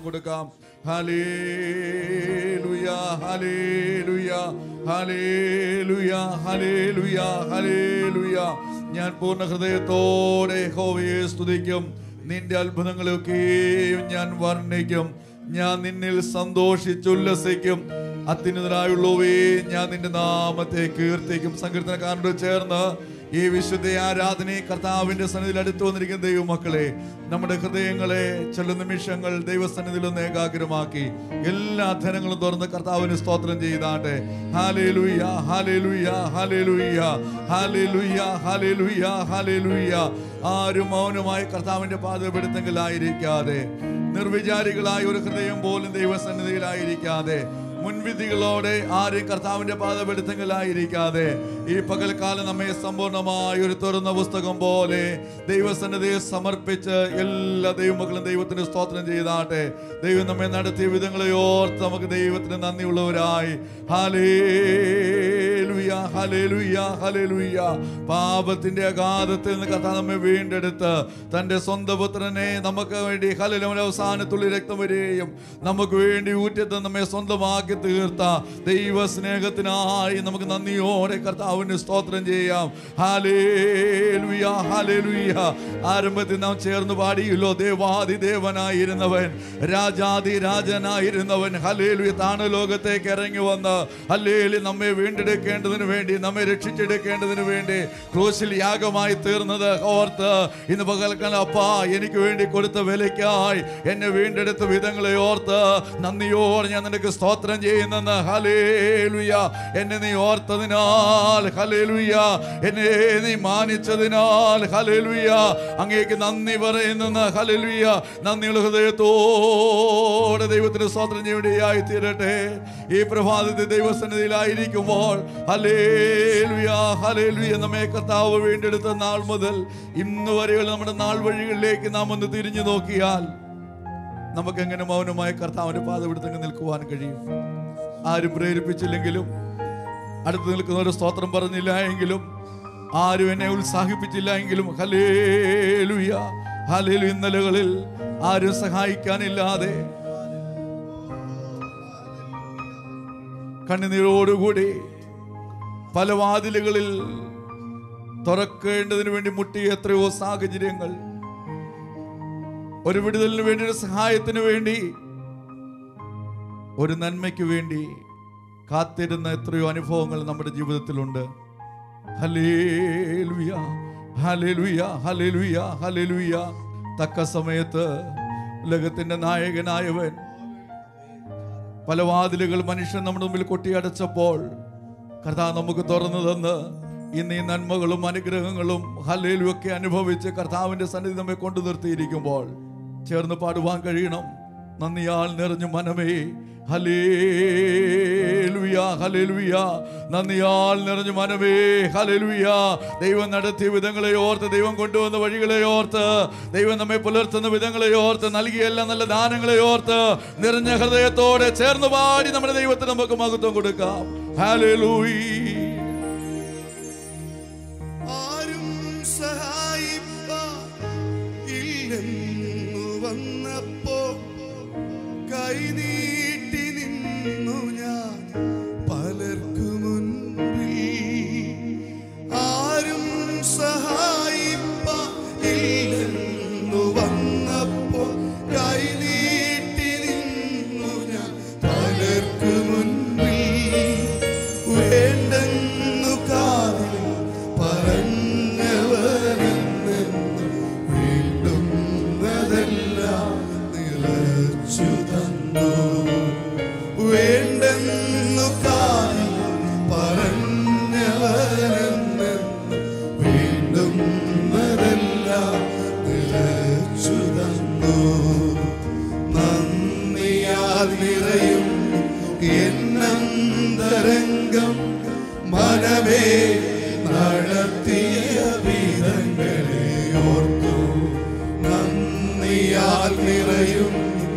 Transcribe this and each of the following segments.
മഹത്വം കൊടുക്കാം ഹലേലുയ ഹലേലുയ ഹലേലുയ ഹലേലുയ ഹലേലുയ ഞാൻ പൂർണ്ണ ഹൃദയത്തോടെ ഹോവയെ സ്തുതിക്കും നിന്റെ അത്ഭുതങ്ങളൊക്കെയും ഞാൻ വർണ്ണിക്കും ഞാൻ നിന്നിൽ സന്തോഷിച്ചുല്ലസിക്കും അത്യുന്നതനായുള്ളവേ ഞാൻ നിന്റെ നാമത്തെ കീർത്തിക്കും സങ്കീർത്തനക്കാരനോട് ചേർന്ന് ഈ വിശുദ്ധ ആരാധനയെ കർത്താവിന്റെ സന്നിധിയിൽ അടുത്തു വന്നിരിക്കുന്ന ദൈവമക്കളെ നമ്മുടെ ഹൃദയങ്ങളെ ചില നിമിഷങ്ങൾ ദൈവസന്നിധിയിൽ ഒന്ന് ഏകാഗ്രമാക്കി എല്ലാ അധനങ്ങളും തുറന്ന് കർത്താവിന് സ്തോത്രം ചെയ്താട്ടെ ഹാലേലുയ്യ ഹാലേലുയ്യ ഹാലേലുയ്യ ഹാലേലുയ്യ ഹാലേലുയ്യ ഹാലേലുയ്യ ആരും മൗനമായി കർത്താവിന്റെ പാതപ്പെടുത്തെങ്കിലായിരിക്കാതെ നിർവിചാരികളായ ഒരു ഹൃദയം പോലും ദൈവസന്നിധിയിലായിരിക്കാതെ മുൻവിധികളോടെ ആരും കർത്താവിന്റെ പാതപ്പെടുത്തെങ്കിലായിരിക്കാതെ ഈ പകൽക്കാലം നമ്മെ സമ്പൂർണ്ണമായ ഒരു തുറന്ന പുസ്തകം പോലെ ദൈവസന്നിധിയെ സമർപ്പിച്ച് എല്ലാ ദൈവമക്കളും ദൈവത്തിന് സ്തോത്രം ചെയ്താട്ടെ ദൈവം നമ്മെ നടത്തിയ വിധങ്ങളെ ഓർത്ത് നമുക്ക് ദൈവത്തിന് നന്ദിയുള്ളവരായി ഹലേലുയ ഹലേലുയ ഹലേലുയ പാപത്തിന്റെ അഗാധത്തിൽ നിന്ന് കഥ നമ്മെ വീണ്ടെടുത്ത് തന്റെ സ്വന്തം പുത്രനെ നമുക്ക് വേണ്ടി ഹലലവൻ അവസാനത്തുള്ളി രക്തം വരെയും നമുക്ക് വേണ്ടി ഊറ്റത്ത് നമ്മെ സ്വന്തമാക്കി തീർത്ത ദൈവ സ്നേഹത്തിനായി നമുക്ക് നന്ദിയോടെ കർത്താവിന് സ്തോത്രം ചെയ്യാം ഹാലേലുയ ഹാലേലുയ ആരംഭത്തിൽ നാം ചേർന്ന് പാടിയല്ലോ ദേവാദി ദേവനായിരുന്നവൻ രാജാതി രാജനായിരുന്നവൻ ഹലേലുയ താണ ലോകത്തേക്ക് ഇറങ്ങി വന്ന് ഹല്ലേലി നമ്മെ വീണ്ടെടുക്കേണ്ടതിന് വേണ്ടി നമ്മെ രക്ഷിച്ചെടുക്കേണ്ടതിന് വേണ്ടി ക്രൂശിൽ യാഗമായി തീർന്നത് ഓർത്ത് ഇന്ന് പകൽക്കാലം അപ്പാ എനിക്ക് വേണ്ടി കൊടുത്ത വിലയ്ക്കായി എന്നെ വീണ്ടെടുത്ത വിധങ്ങളെ ഓർത്ത് നന്ദിയോടെ ഞാൻ നിനക്ക് സ്തോത്രം ചെയ്യുന്നെന്ന് ഹലേലുയ എന്നെ നീ ഓർത്തതിനാൽ ഹലേലുയ എന്നെ നീ മാനിച്ചതിനാൽ ഹലേലുയ അങ്ങേക്ക് നന്ദി പറയുന്നെന്ന് ഹലേലുയ നന്ദിയുള്ള ഹൃദയത്തോടെ ദൈവത്തിന് സ്തോത്രം ചെയ്യേണ്ടിയായി തീരട്ടെ ഈ പ്രഭാതത്തിൽ ദൈവസന്നിധിയിലായിരിക്കുമ്പോൾ ഹലേലുയ ഹലേലുയ നമ്മെ കർത്താവ് വീണ്ടെടുത്ത നാൾ മുതൽ ഇന്ന് വരെയുള്ള നമ്മുടെ നാൾ വഴികളിലേക്ക് നാം ഒന്ന് തിരിഞ്ഞു നോക്കിയാൽ നമുക്ക് എങ്ങനെ മൗനമായി കർത്താവിന്റെ പാതപിടുത്തങ്ങൾ നിൽക്കുവാൻ കഴിയും ആരും പ്രേരിപ്പിച്ചില്ലെങ്കിലും അടുത്ത് നിൽക്കുന്നവർ സ്തോത്രം പറഞ്ഞില്ല എങ്കിലും ആരും എന്നെ ഉത്സാഹിപ്പിച്ചില്ല എങ്കിലും ഹലേലുയ ഹലേലു ഇന്നലകളിൽ ആരും സഹായിക്കാനില്ലാതെ കണ്ണുനീരോടുകൂടി പല വാതിലുകളിൽ തുറക്കേണ്ടതിന് വേണ്ടി മുട്ടിയ എത്രയോ സാഹചര്യങ്ങൾ ഒരു വിടുതലിന് വേണ്ടി ഒരു സഹായത്തിന് വേണ്ടി ഒരു നന്മയ്ക്ക് വേണ്ടി കാത്തിരുന്ന എത്രയോ അനുഭവങ്ങൾ നമ്മുടെ ജീവിതത്തിലുണ്ട് ഹല്ലേലൂയ ഹല്ലേലൂയ ഹല്ലേലൂയ ഹല്ലേലൂയ തക്ക സമയത്ത് ഉലകത്തിന്റെ നായകനായവൻ പല വാതിലുകൾ മനുഷ്യൻ നമ്മുടെ മുമ്പിൽ കൊട്ടിയടച്ചപ്പോൾ കർത്താവ് നമുക്ക് തുറന്നു തന്ന് ഇന്ന് ഈ നന്മകളും അനുഗ്രഹങ്ങളും ഹല്ലേലും ഒക്കെ അനുഭവിച്ച് കർത്താവിന്റെ സന്നിധി നമ്മെ കൊണ്ടു നിർത്തിയിരിക്കുമ്പോൾ ചേർന്ന് പാടുവാൻ കഴിയണം നന്ദിയാൽ നിറഞ്ഞു മനമേ ഹലേലുയ ഹലേലുയ നന്ദിയാൽ നിറഞ്ഞു മനമേ ഹലേലുയ ദൈവം നടത്തിയ വിധങ്ങളെ ഓർത്ത് ദൈവം കൊണ്ടുവന്ന വഴികളെ ഓർത്ത് ദൈവം നമ്മെ പുലർത്തുന്ന വിധങ്ങളെ ഓർത്ത് നൽകിയ എല്ലാ നല്ല ദാനങ്ങളെ ഓർത്ത് നിറഞ്ഞ ഹൃദയത്തോടെ ചേർന്ന് പാടി നമ്മുടെ ദൈവത്തിന് നമുക്ക് മഹത്വം കൊടുക്കാം ഹലേലൂയി ആരും സഹായിപ്പാൻ ഇല്ലെന്നു വന്നപ്പോ കൈനീട്ടി നിന്നു ഞാൻ പലർക്കു മുൻപിൽ ആരും സഹായിപ്പാൻ ഇല്ലെന്നു വന്നപ്പോ കൈനീട്ടി നിന്നു ഞാൻ പലർക്കു മുൻപിൽ വേണ്ടെന്നു കാതിൽ പറഞ്ഞവരെന്ന് വീണ്ടും അതെല്ലാം നിറച്ചു തന്നു വേണ്ടെന്നു കാതിൽ പറഞ്ഞവരെന്ന് വീണ്ടും അതെല്ലാം നിറച്ചു തന്നു നന്ദിയാൽ നിറയും എന്നന്തരംഗം മനമേ നടത്തിയ വിധങ്ങളെ ഓർത്തു നന്ദിയാൽ നിറയും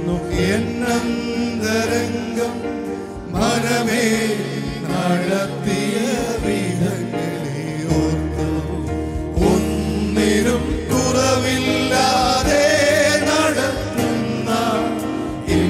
എന്നന്തരംഗം മനമേ നടത്തിയ വിധങ്ങളെ ഓർത്തു ഒന്നിനും കുറവില്ലാതെ നടത്തുന്ന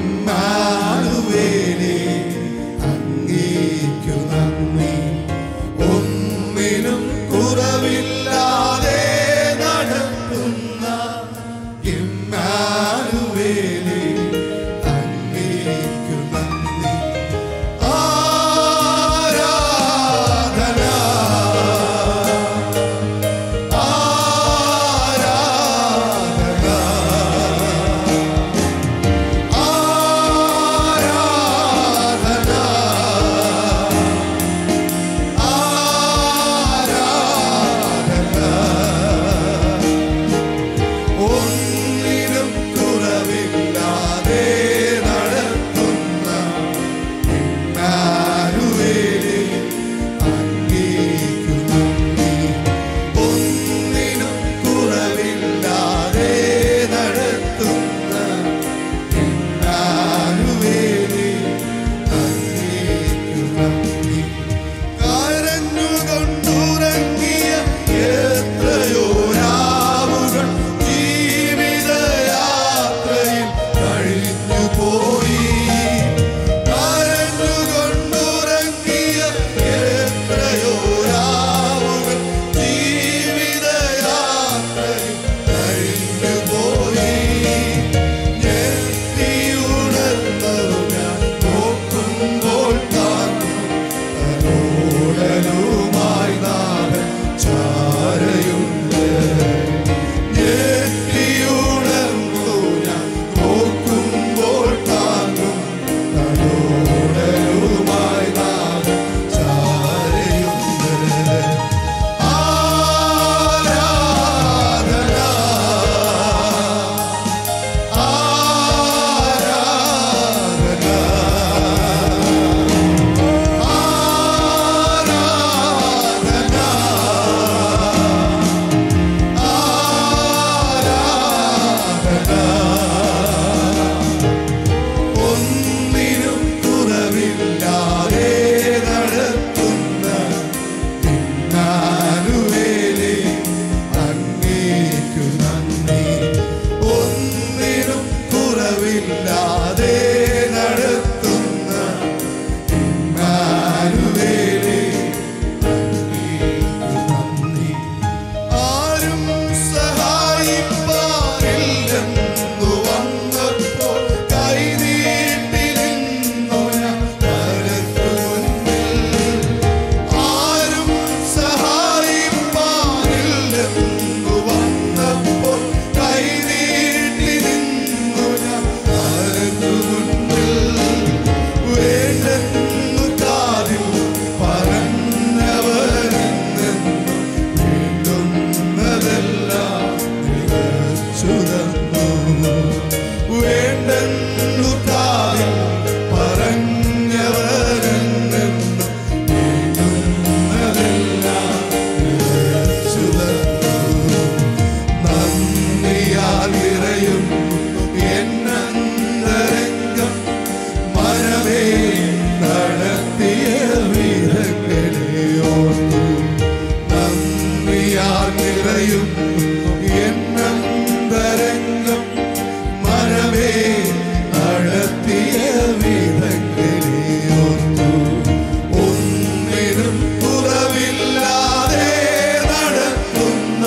എന്നന്തരംഗം മനമേ നടത്തിയ വിധങ്ങളെ ഓർത്തു ഒന്നിനും കുറവില്ലാതെ നടത്തുന്ന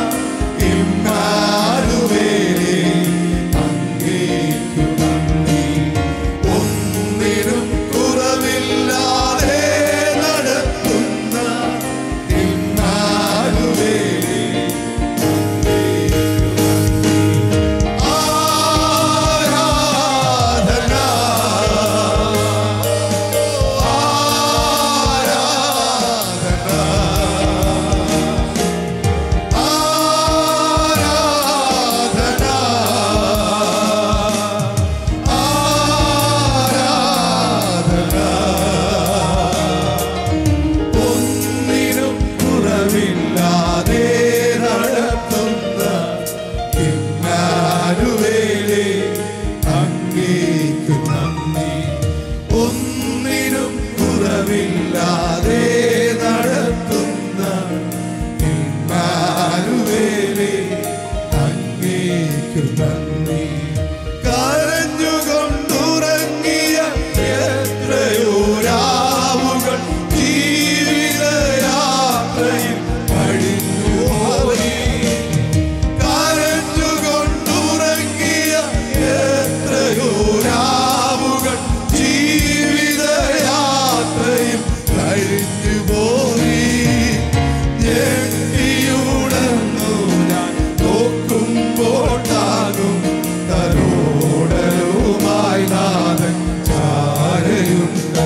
ഇമ്മാനുവേലേ അങ്ങേക്കു നന്ദി ഒന്നിനും കുറവില്ലാതെ നടത്തുന്ന ഇമ്മാനുവേലേ ആരാധന ആരാധന ആരാധന ഒന്നിനും കുറവില്ലാതെ നടത്തുന്ന ഇമ്മാനുവേലേ അങ്ങേക്കു നന്ദി ഒന്നിനും കുറവില്ലാതെ നടത്തുന്ന ഇമ്മാനുവേലേ അങ്ങേക്കു നന്ദി കരഞ്ഞുകൊണ്ടുറങ്ങിയ എത്രയോ രാവുകൾ ജീവിതയാത്രയിൽ കഴിഞ്ഞുപോയി കരഞ്ഞുകൊണ്ടുറങ്ങിയ എത്രയോ രാവുകൾ ജീവിതയാത്രയിൽ കഴിഞ്ഞുപോയി ഞെട്ടിയുണർന്നു ഞാൻ നോക്കുമ്പോട്ടാകും തലോടലുമായി നാഥൻ ചാരയുണ്ട്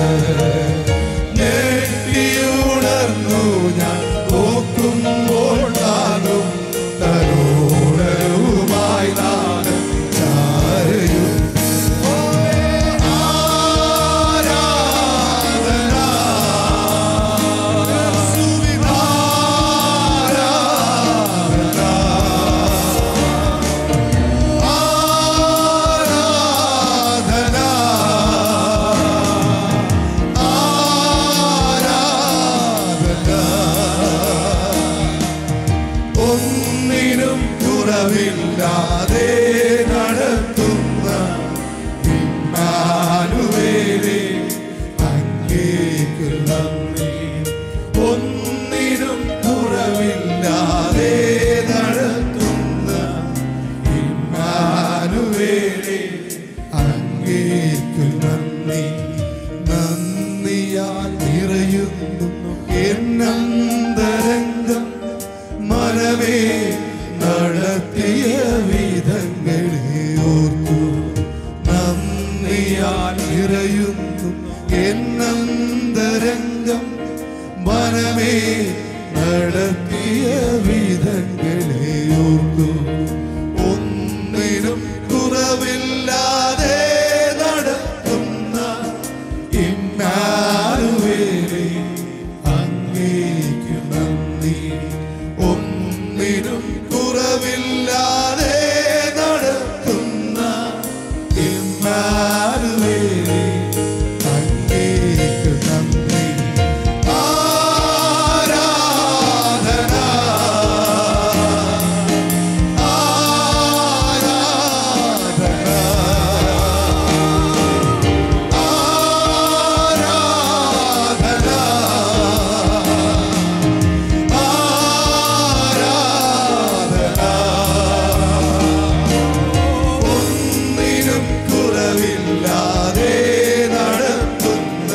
ഞെട്ടിയുണർന്നു ഞാൻ നോക്കുമ്പോട്ടാകും തലോടലുമായി നാഥൻ ചാരയുണ്ട് ഒന്നിനും കുറവില്ലാതെ നടത്തുന്ന ഇമ്മാനുവേലേ അങ്ങേക്കു നന്ദി ഒന്നിനും കുറവില്ലാതെ നടത്തുന്ന ഇമ്മാനുവേലേ അങ്ങേക്കു നന്ദി നന്ദിയാൽ നിറയുന്നു എന്നന്തരംഗം മനമേ നടത്തിയ വിധങ്ങളെ ഓർത്തു നന്ദിയാൽ നിറയുന്നു എന്നന്തരംഗം മനമേ നടത്തിയ വിധങ്ങളെ ഓർത്തു ഒന്നിനും കുറവില്ലാതെ നടത്തുന്ന ഇമ്മാനുവേലേ അങ്ങേക്കു നന്ദി ഒന്നിനും കുറവില്ലാതെ നടത്തുന്ന ഇമ്മാനുവേലേ അങ്ങേക്കു നന്ദി ആരാധന ഒന്നിനും കുറവില്ലാതെ നടത്തുന്ന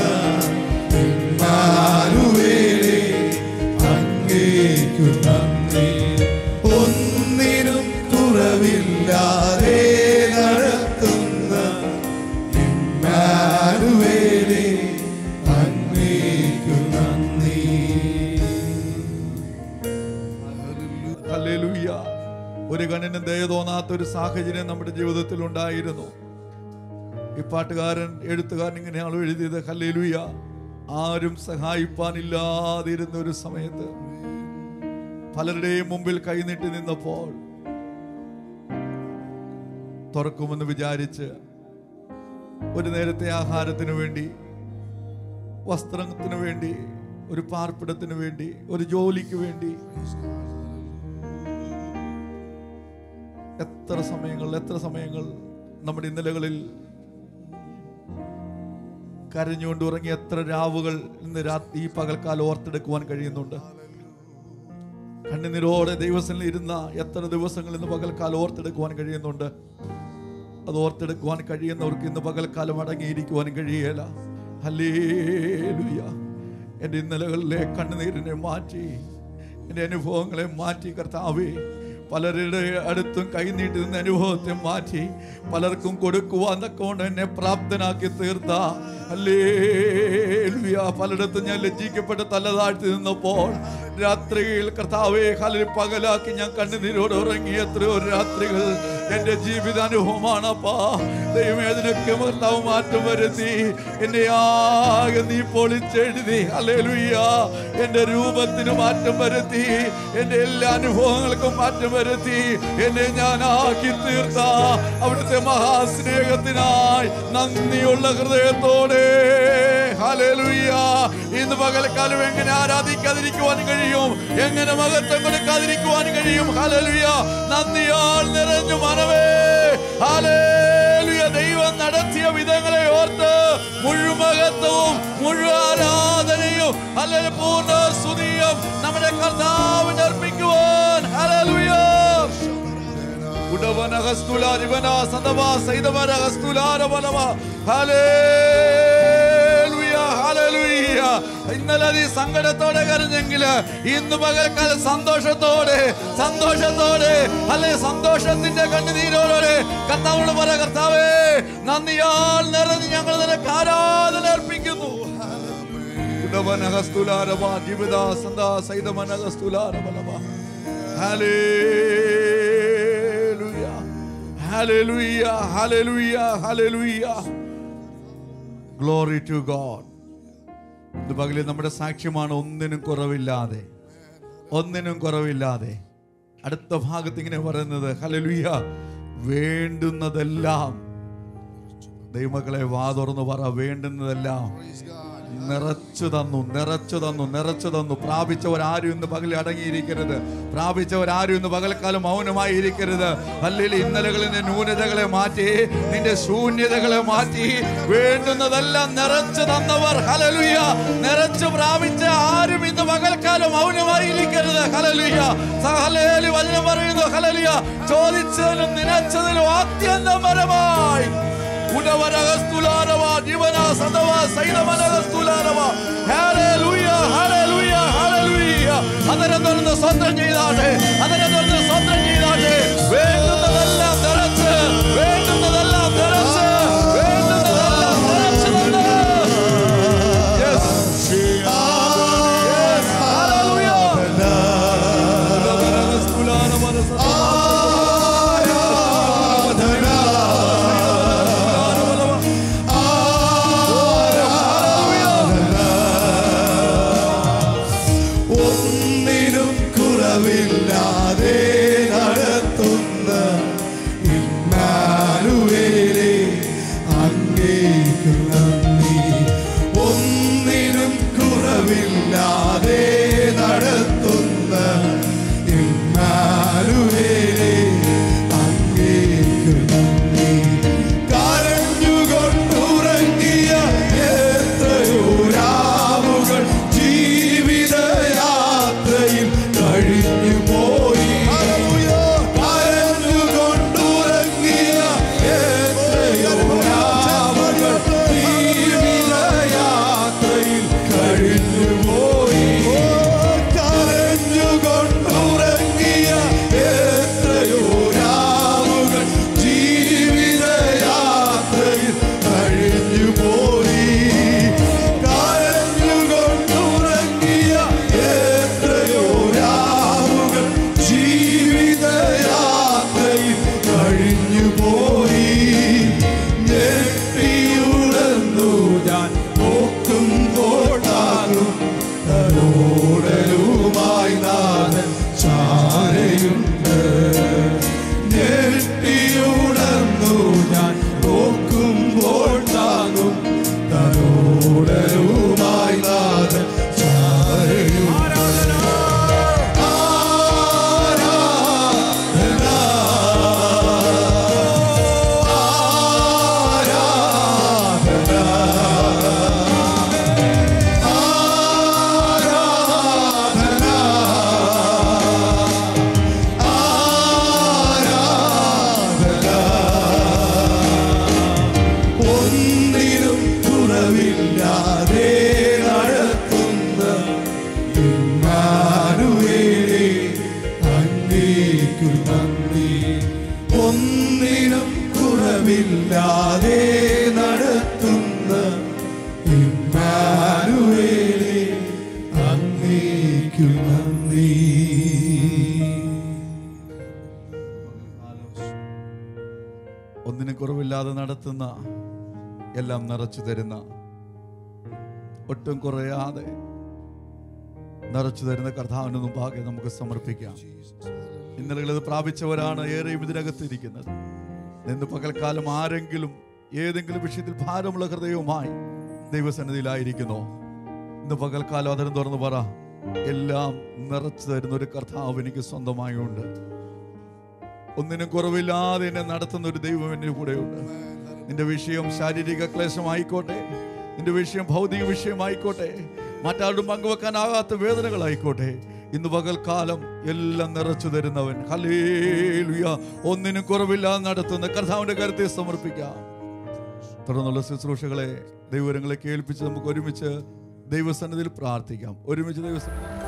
ഇമ്മാനുവേലേ അങ്ങേക്കു നന്ദി ഒന്നിനും കുറവില്ലാതെ നടത്തുന്ന ഇമ്മാനുവേലേ അങ്ങേക്കു നന്ദി ഹല്ലേലൂയ. ഒരു കണ്ണിന് ദയ തോന്നാത്ത ഒരു സാഹചര്യം നമ്മുടെ ജീവിതത്തിൽ ഉണ്ടായിരുന്നു ഈ പാട്ടുകാരൻ എഴുത്തുകാരൻ ഇങ്ങനെയാണ് എഴുതിയത് ഹല്ലേലൂയ ആരും സഹായിപ്പാനില്ലാതിരുന്ന ഒരു സമയത്ത് പലരുടെയും മുമ്പിൽ കൈനീട്ടി നിന്നപ്പോൾ തുറക്കുമെന്ന് വിചാരിച്ച് ഒരു നേരത്തെ ആഹാരത്തിന് വേണ്ടി വസ്ത്രത്തിന് വേണ്ടി ഒരു പാർപ്പിടത്തിന് വേണ്ടി ഒരു ജോലിക്ക് വേണ്ടി എത്ര സമയങ്ങൾ എത്ര സമയങ്ങൾ നമ്മുടെ ഇന്നലകളിൽ കരഞ്ഞുകൊണ്ട് ഉറങ്ങിയ എത്ര രാവുകൾ ഇന്ന് രാത്രി ഈ പകൽക്കാലം ഓർത്തെടുക്കുവാൻ കഴിയുന്നുണ്ട് കണ്ണുനീരോടെ ദൈവസനിൽ ഇരുന്ന എത്ര ദിവസങ്ങൾ ഇന്ന് പകൽക്കാലം ഓർത്തെടുക്കുവാൻ കഴിയുന്നുണ്ട് അത് ഓർത്തെടുക്കുവാൻ കഴിയുന്നവർക്ക് ഇന്ന് പകൽക്കാലം അടങ്ങിയിരിക്കുവാൻ കഴിയേല ഹല്ലേലൂയ എൻ്റെ ഇന്നലകളിലെ കണ്ണുനീരിനെ മാറ്റി എൻ്റെ അനുഭവങ്ങളെ മാറ്റി കർത്താവേ പലരുടെ അടുത്തും കൈനീട്ടി നിന്ന അനുഭവത്തെ മാറ്റി പലർക്കും കൊടുക്കുവാൻ തക്കൊണ്ട് എന്നെ പ്രാപ്തനാക്കി തീർത്ത ഹല്ലേലൂയ പലയിടത്തും ഞാൻ ലജ്ജിക്കപ്പെട്ട് തല താഴ്ത്തി നിന്നപ്പോൾ രാത്രിയിൽ കർത്താവെ ഹലിൽ പകലാക്കി ഞാൻ കണ്ണുനീരോട് ഉറങ്ങി എത്രയോ രാത്രികൾ എന്റെ ജീവിതാനുഭവമാണപ്പാ ദൈവമേ അതിനൊക്കെ കർത്താവ് മാറ്റം വരുത്തി എന്നെ ആകെ നീ പൊളിച്ചെഴുതി അല്ലേലുയ്യ എന്റെ രൂപത്തിന് മാറ്റം വരുത്തി എന്റെ എല്ലാ അനുഭവങ്ങൾക്കും മാറ്റം വരുത്തി എന്നെ ഞാൻ ആക്കി തീർത്ത അവിടുത്തെ മഹാസ്നേഹത്തിനായി നന്ദിയുള്ള ഹൃദയത്തോടെ ഹല്ലേലൂയ ഇന്ന് പകൽക്കാലം എങ്ങനെ ആരാധിക്കാതിരിക്കുവാൻ കഴിയും എങ്ങനെ മഹത്വം കൊടുക്കാതിരിക്കുവാൻ കഴിയും ഹല്ലേലൂയ നന്ദിയാൽ നിറഞ്ഞു മനവേ ഹല്ലേലൂയ ദൈവം നടത്തിയ വിധങ്ങളെ ഓർത്ത് മുഴുമഹത്വവും മുഴുവൻ ആരാധനയും അല്ലെങ്കിൽ പൂർണ്ണ സ്തുതിയും നമ്മുടെ കർത്താവിന് അർപ്പിക്കുവാൻ ഹല്ലേലൂയ ഉടവനഹസ്തുലാരിവന സദവാ സൈതവനഹസ്തുലാരവനവ ഹല്ലേലൂയ ഹല്ലേലൂയ ഇന്നലെ നീ സങ്കടത്തോടെ കരഞ്ഞെങ്കിൽ ഇന്ന് പകൽക്കാലം സന്തോഷത്തോടെ സന്തോഷത്തോടെ അല്ലെ സന്തോഷത്തിന്റെ കണ്ണുനീരോടെ കർത്താവിനോട് പറ കർത്താവേ നന്ദിയാൽ നിറഞ്ഞ് ഞങ്ങൾ നിനക്ക് ആരാധന അർപ്പിക്കുന്നു ഉടവനഹസ്തുലാരവ ജീവിത സദാ സൈതമനഹസ്തുലാരവനവ Hallelujah. Hallelujah. Hallelujah. Hallelujah. Glory to God. ഇത് പകലിൽ നമ്മുടെ സാക്ഷ്യമാണ് ഒന്നിനും കുറവില്ലാതെ ഒന്നിനും കുറവില്ലാതെ അടുത്ത ഭാഗത്ത് ഇങ്ങനെ പറയുന്നത് ഹലലുയ്യ വേണ്ടുന്നതെല്ലാം ദൈവമക്കളെ വാ തുറന്ന് പറ വേണ്ടുന്നതെല്ലാം നിറച്ചു തന്നു നിറച്ചു തന്നു നിറച്ചു തന്നു പ്രാപിച്ചവരാരും ഇന്ന് പകലിൽ അടങ്ങിയിരിക്കരുത് പ്രാപിച്ചവരാരും ഇന്ന് പകൽക്കാലം മൗനമായി ഇരിക്കരുത് അല്ലെങ്കിൽ ഇന്നലകളിന്റെ ന്യൂനതകളെ മാറ്റി നിന്റെ ശൂന്യതകളെ മാറ്റി വേണ്ടുന്നതെല്ലാം നിറച്ചു തന്നവർ ഹലലുയ നിറച്ചു പ്രാപിച്ച ആരും ഇന്ന് പകൽക്കാലം മൗനമായി ഇരിക്കരുത് ഹലലുയ സഹലേലി വചനം പറയുന്നു ഹലലുയ ചോദിച്ചതിലും നിനച്ചതിലും ആത്യന്തപരമായി ഉടവരകസ്തുലാരവ ജീവന സദവ സൈതമനകസ്തുലാരവ ഹല്ലേലൂയ ഹല്ലേലൂയ ഹല്ലേലൂയ അതിനെ തുറന്ന് സ്വന്തം ചെയ്താട്ടെ അതിനെ തുറന്ന് സ്വന്തം ചെയ്താട്ടെ വേണ്ടുന്നതെല്ലാം നിറച്ച് വേണ്ടുന്നതെല്ലാം നിറച്ച് വേണ്ടുന്നതെല്ലാം നിറച്ച് തന്ന്. Yes. Yes. Hallelujah. ഉടവരകസ്തുലാരവ സദവ ഒന്നിനും കുറവില്ലാതെ നടത്തുന്ന ഇമ്മാനുവേലേ അങ്ങേക്കു നന്ദി ഒന്നിനും കുറവില്ലാതെ നടത്തുന്ന ഇമ്മാനുവേലേ അങ്ങേക്കു നന്ദി ഒന്നിനും കുറവില്ലാതെ നടത്തുന്ന ഇമ്മാനുവേലേ അങ്ങേക്കു നന്ദി ഒന്നിനും കുറവില്ലാതെ നടത്തുന്ന എല്ലാം നിറച്ചു തരുന്ന ഒട്ടും കുറയാതെ നിറച്ചു തരുന്ന കർത്താവിന് മുമ്പാകെ നമുക്ക് സമർപ്പിക്കാം ഇന്നലെ ഇത് പ്രാപിച്ചവരാണ് ഏറെയും ഇതിനകത്തിരിക്കുന്നത് ഇന്ന് പകൽക്കാലം ആരെങ്കിലും ഏതെങ്കിലും വിഷയത്തിൽ ഭാരമുള്ള ഹൃദയവുമായി ദൈവസന്നിധിയിലായിരിക്കുന്നോ ഇന്ന് പകൽക്കാലം അതിന് തുറന്ന് പറ എല്ലാം നിറച്ചു തരുന്ന ഒരു കർത്താവ് എനിക്ക് സ്വന്തമായുണ്ട് ഒന്നിനും കുറവില്ലാതെ എന്നെ നടത്തുന്ന ഒരു ദൈവം എൻ്റെ കൂടെയുണ്ട് നിന്റെ വിഷയം ശാരീരിക ക്ലേശമായിക്കോട്ടെ നിന്റെ വിഷയം ഭൗതിക വിഷയമായിക്കോട്ടെ മറ്റാരോടും പങ്കുവെക്കാനാകാത്ത വേദനകളായിക്കോട്ടെ ഇന്ന് പകൽക്കാലം എല്ലാം നിറച്ചു തരുന്നവൻ ഹല്ലേലൂയ ഒന്നിനും കുറവില്ലാതെ നടത്തുന്ന കർത്താവിന്റെ കരുത്തെ സമർപ്പിക്കാം തുടർന്നുള്ള ശുശ്രൂഷകളെ ദൈവങ്ങളെ കേൾപ്പിച്ച് നമുക്ക് ഒരുമിച്ച് ദൈവസന്നിധിയിൽ പ്രാർത്ഥിക്കാം ഒരുമിച്ച് ദൈവസന്നിധി